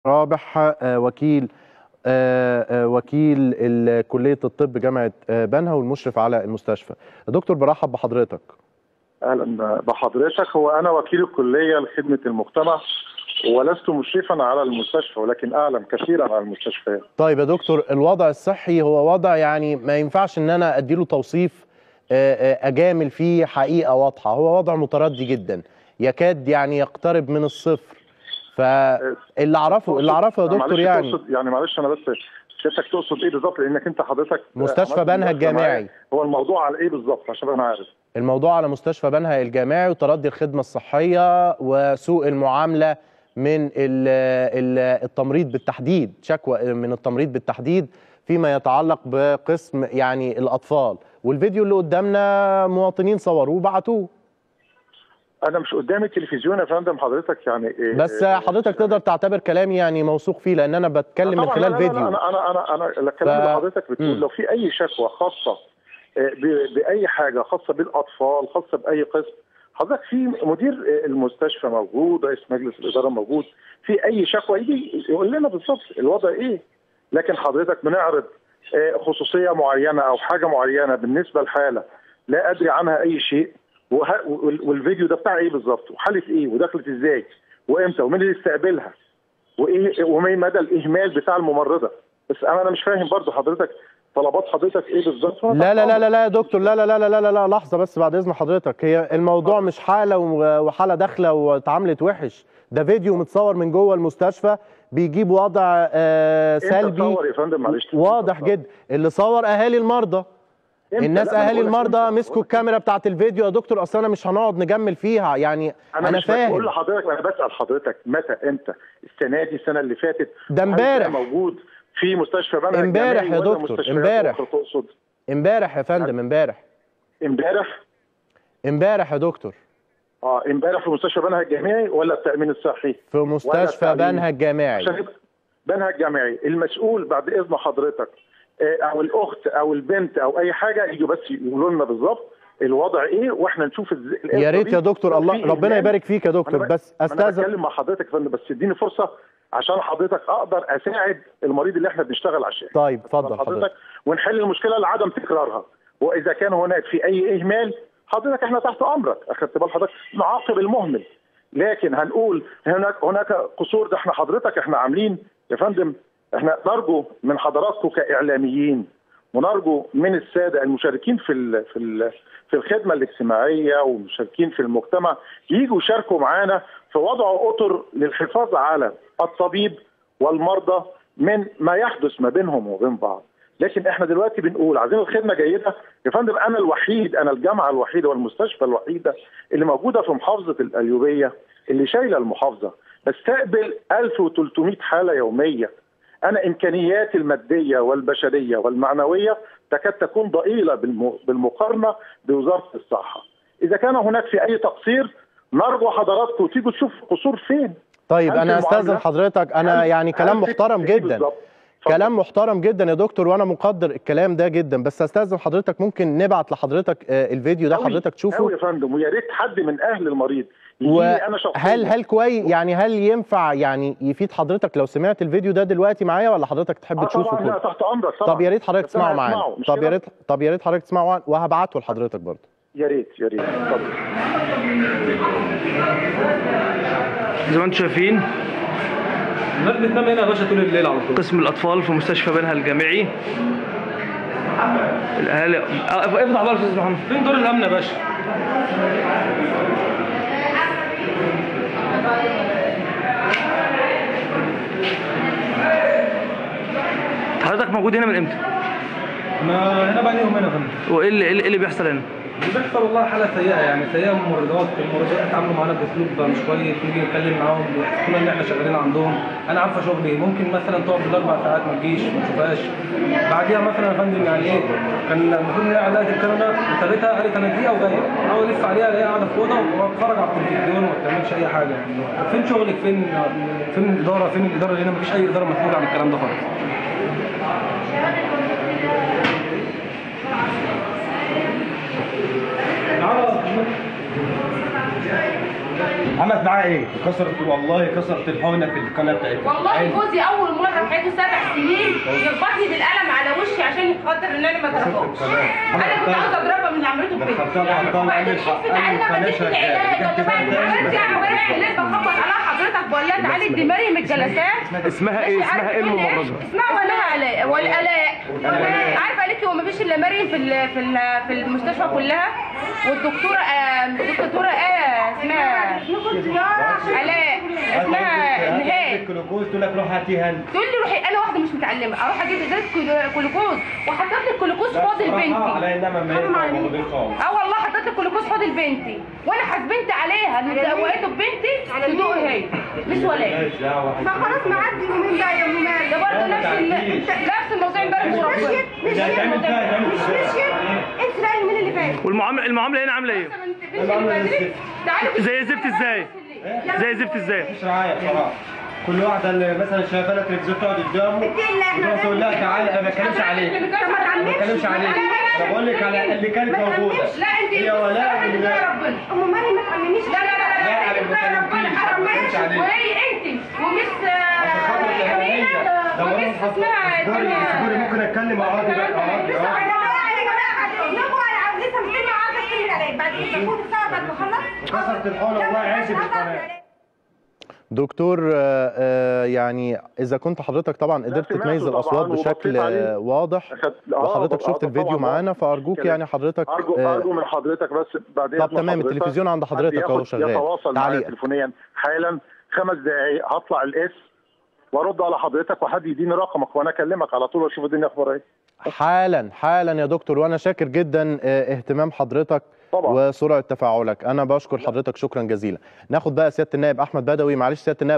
رابح آه، وكيل آه، آه، وكيل ال- كلية الطب جامعة آه، بنها والمشرف على المستشفى دكتور برحب بحضرتك اهلا بحضرتك هو انا وكيل الكليه لخدمه المجتمع ولست مشرفا على المستشفى ولكن اعلم كثيرا عن المستشفيات طيب يا دكتور الوضع الصحي هو وضع يعني ما ينفعش ان انا اديله توصيف آه، آه، اجامل فيه حقيقة واضحة هو وضع متردي جدا يكاد يعني يقترب من الصفر فاللي اعرفه اللي اعرفه يا دكتور معلش يعني تقصد يعني معلش انا بس سيادتك تقصد ايه بالظبط لانك انت حضرتك مستشفى عملت بنها مداخلة الجامعي. معايا. هو الموضوع على ايه بالظبط عشان انا عارف الموضوع على مستشفى بنها الجامعي وتردي الخدمة الصحية وسوء المعاملة من ال- ال- التمريض بالتحديد شكوى من التمريض بالتحديد فيما يتعلق بقسم يعني الأطفال والفيديو اللي قدامنا مواطنين صوروه وبعتوه انا مش قدامي التلفزيون يا فندم حضرتك يعني إيه بس حضرتك تقدر تعتبر كلامي يعني موثوق فيه لأن أنا بتكلم من طبعاً خلال لا لا لا فيديو انا انا انا انا الكلام ف- اللي حضرتك بتقول مم. لو في اي شكوى خاصه آه، ب- باي حاجه خاصه بالاطفال خاصه باي قسم حضرتك في مدير آه، المستشفى موجود رئيس مجلس الاداره موجود في اي شكوى يجي يقول لنا بالظبط الوضع ايه لكن حضرتك بنعرض آه، خصوصيه معينه او حاجه معينه بالنسبه لحاله لا ادري عنها اي شيء وه- وال- والفيديو ده بتاع ايه بالظبط وحاله ايه ودخلت ازاي وامتى ومين اللي استقبلها وايه وما مدى الاهمال بتاع الممرضه بس انا انا مش فاهم برضو حضرتك طلبات حضرتك ايه بالظبط لا لا لا لا لا يا دكتور لا لا لا لا لا لا لحظة بس بعد إذن حضرتك هي الموضوع مش حالة و- وحالة داخلة واتعاملت وحش ده فيديو متصور من جوه المستشفى بيجيب وضع آه امتى سلبي تصور يا فندم معلش واضح جدا اللي صور أهالي المرضى إمتى؟ الناس لا، أنا أهالي بقول لك المرضى إمتى؟ مسكوا بقول لك الكاميرا بتاعت الفيديو يا دكتور أصل أنا مش هنقعد نجمل فيها يعني انا, أنا مش بقول فاهم لحضرتك انا بسال حضرتك متى امتى السنه دي السنه اللي فاتت ده هل امبارح. موجود في مستشفى بنها امبارح الجامعي يا ولا دكتور، مستشفيات امبارح. أخرى تقصد امبارح يا فندم امبارح امبارح امبارح يا دكتور اه امبارح في مستشفى بنها الجامعي ولا التامين الصحي في مستشفى التعليم. بنها الجامعي عشان يبقى بنها الجامعي المسؤول بعد اذن حضرتك آه، او الاخت او البنت او اي حاجه يجوا بس يقولوا لنا بالظبط الوضع ايه واحنا نشوف ازاي يا ريت يا دكتور الله ربنا يبارك فيك يا دكتور أنا ب- بس انا استاذن بتكلم مع حضرتك يا فندم بس اديني فرصه عشان حضرتك اقدر اساعد المريض اللي احنا بنشتغل عشان طيب اتفضل حضرتك ونحل المشكله لعدم تكرارها واذا كان هناك في اي اهمال حضرتك احنا تحت امرك اخدت بال حضرتك نعاقب المهمل لكن هنقول هناك هناك قصور ده احنا حضرتك احنا عاملين يا فندم احنا نرجو من حضراتكم كاعلاميين ونرجو من الساده المشاركين في ال في ال في الخدمه الاجتماعيه والمشاركين في المجتمع يجوا يشاركوا معانا في وضع اطر للحفاظ على الطبيب والمرضى من ما يحدث ما بينهم وبين بعض لكن احنا دلوقتي بنقول عايزين الخدمه جيده يا فندم انا الوحيد انا الجامعه الوحيده والمستشفى الوحيده اللي موجوده في محافظه القليوبيه اللي شايله المحافظه بستقبل 1300 حاله يوميه انا امكانياتي الماديه والبشريه والمعنويه تكاد تكون ضئيله بالم- بالمقارنه بوزاره الصحه اذا كان هناك في اي تقصير نرجو حضراتكم تيجوا تشوفوا القصور فين طيب هل في انا استاذن المعاملة؟ حضرتك انا هل- يعني كلام هل في- محترم في إيه جدا بالظبط؟ اتفضل. كلام محترم جدا يا دكتور وانا مقدر الكلام ده جدا بس استاذن حضرتك ممكن نبعت لحضرتك آه، الفيديو ده أوي- حضرتك أوي تشوفه يا فندم ويا ريت حد من اهل المريض يجي انا شخصيا وهل هل كويس يعني هل ينفع يعني يفيد حضرتك لو سمعت الفيديو ده دلوقتي معايا ولا حضرتك تحب آه تشوفه طبعا لا كله تحت امرك طبعا طب يا ريت حضرتك بس أنا تسمعه معانا هسمعه، مش طب يا كده؟ ريت طب يا ريت حضرتك تسمعه معانا وهبعته لحضرتك برضه يا ريت يا ريت اتفضل زي ما انتم شايفين الناس بتنام هنا يا باشا طول الليل على طول قسم الاطفال في مستشفى بنها الجامعي الاهالي اه، افتح بقى يا استاذ محمد فين دور الامن يا باشا حضرتك موجود هنا من امتى انا هنا بقى لي يومين يا فندم وايه اللي, ايه اللي بيحصل هنا اللي بيحصل والله حاله سيئه يعني سيئه ممرضات الممرضات اتعاملوا معانا باسلوب مش كويس نيجي نتكلم معاهم بيحسسونا ان احنا شغالين عندهم انا عارفه شغلي ممكن مثلا تقعد بالاربع ساعات ما تجيش ما تشوفهاش بعديها مثلا يا فندم يعني ايه كان المفروض ان هي علقت الكاميرا سابتها قالت انا دقيقه وجايه احاول الف عليها الاقيها قاعده في اوضه واتفرج على التلفزيون وما بتعملش اي حاجه يعني فين شغلك فين فين الاداره فين الاداره اللي هنا مفيش اي اداره مسؤوله عن الكلام ده خالص تعالى عملت معاه ايه؟ كسرت والله كسرت الحونه في القناه بتاعتها والله جوزي اول مره في حياته سبع سنين يخبطني بالقلم على وشي عشان يخاطر ان انا ما اضربهاش انا كنت عاوزه اضربها من اللي عملته فيا دخلتها الحضانه وبعدين قامت شفت انا بديت العلاج طب عملت امبارح الليل بخبط على حضرتك بقول لها تعالي ادي مريم الجلسات اسمها ايه ماشي، اسمها عارفة ايه تقول لي الممرضه اسمها ولا الاء والالاء عارفه قالت لي هو ما فيش الا مريم في ال- في ال- في المستشفى كلها والدكتوره آه، الدكتوره آه اسمها الاء اسمها نهاد الجلوكوز تقول لك روح هاتيها انت تقول لي روحي انا واحده مش متعلمه اروح اجيب ازازه كل- جلوكوز وحطيت لي الجلوكوز فاضل بنتي على انما ما ينفع موجودين خالص اه والله حطيت لي الجلوكوز فاضل بنتي وانا حاسبنت عليها اللي زوقته ببنتي تدوق هي مش ولا مالهاش دعوه فخلاص معدي يومين بقى يا ام مال ده برضه نفس ال- نفس الموضوع امبارح وربنا ده هتعمل فيها هتعمل فيها انت بقى من اللي فات والمعامله المعامله هنا عامله ايه؟ تعالوا زي زفت ازاي؟ زي زفت ازاي؟ مش رعايه بصراحه كل واحده اللي مثلا شايفه لها تلفزيون تقعد قدامه تروح تقول لها تعالى انا ما بتكلمش عليك ما بتكلمش عليك انا بقول لك على اللي كانت موجوده لا انت هي ولا انت ولا ربنا ام مريم ما تعلمنيش لا لا لا لا، لا أنا انت ما بقى ربنا كلمتيش، ما حرمناش كلمتش عليك. وهي انت ومس عشان خاطر آه، الهوائيه امينه لو انا ومس محط- اسمها اصبري التانية. اصبري ممكن اتكلم اقعدي بقى اقعدي يا اقعدي جماعه يا جماعه نبغى انا عاوزتها مستنيه عاوزه تكمل عليا بعد كده تكون الساعه بعد ما اخلص كسرت الحونه والله عايش بالقناه دكتور آه، آه، يعني اذا كنت حضرتك طبعا قدرت سمعته تميز طبعاً الاصوات وبصيت بشكل عليه. آه، واضح أخدت- آه، وحضرتك آه، شفت الفيديو طبعاً. معانا فارجوك كلام. يعني حضرتك ارجو آه، ارجو من حضرتك بس بعدين طب تمام، التلفزيون عند حضرتك أهو شغال. يتواصل معايا تعليق. تليفونيا حالا خمس دقائق هطلع الاس وارد على حضرتك وحد يديني رقمك وانا اكلمك على طول واشوف الدنيا اخبارها ايه حالا حالا يا دكتور وانا شاكر جدا آه، اهتمام حضرتك طبعا. وسرعه تفاعلك انا بشكر حضرتك شكرا جزيلا ناخد بقى سياده النائب احمد بدوي معلش سياده النائب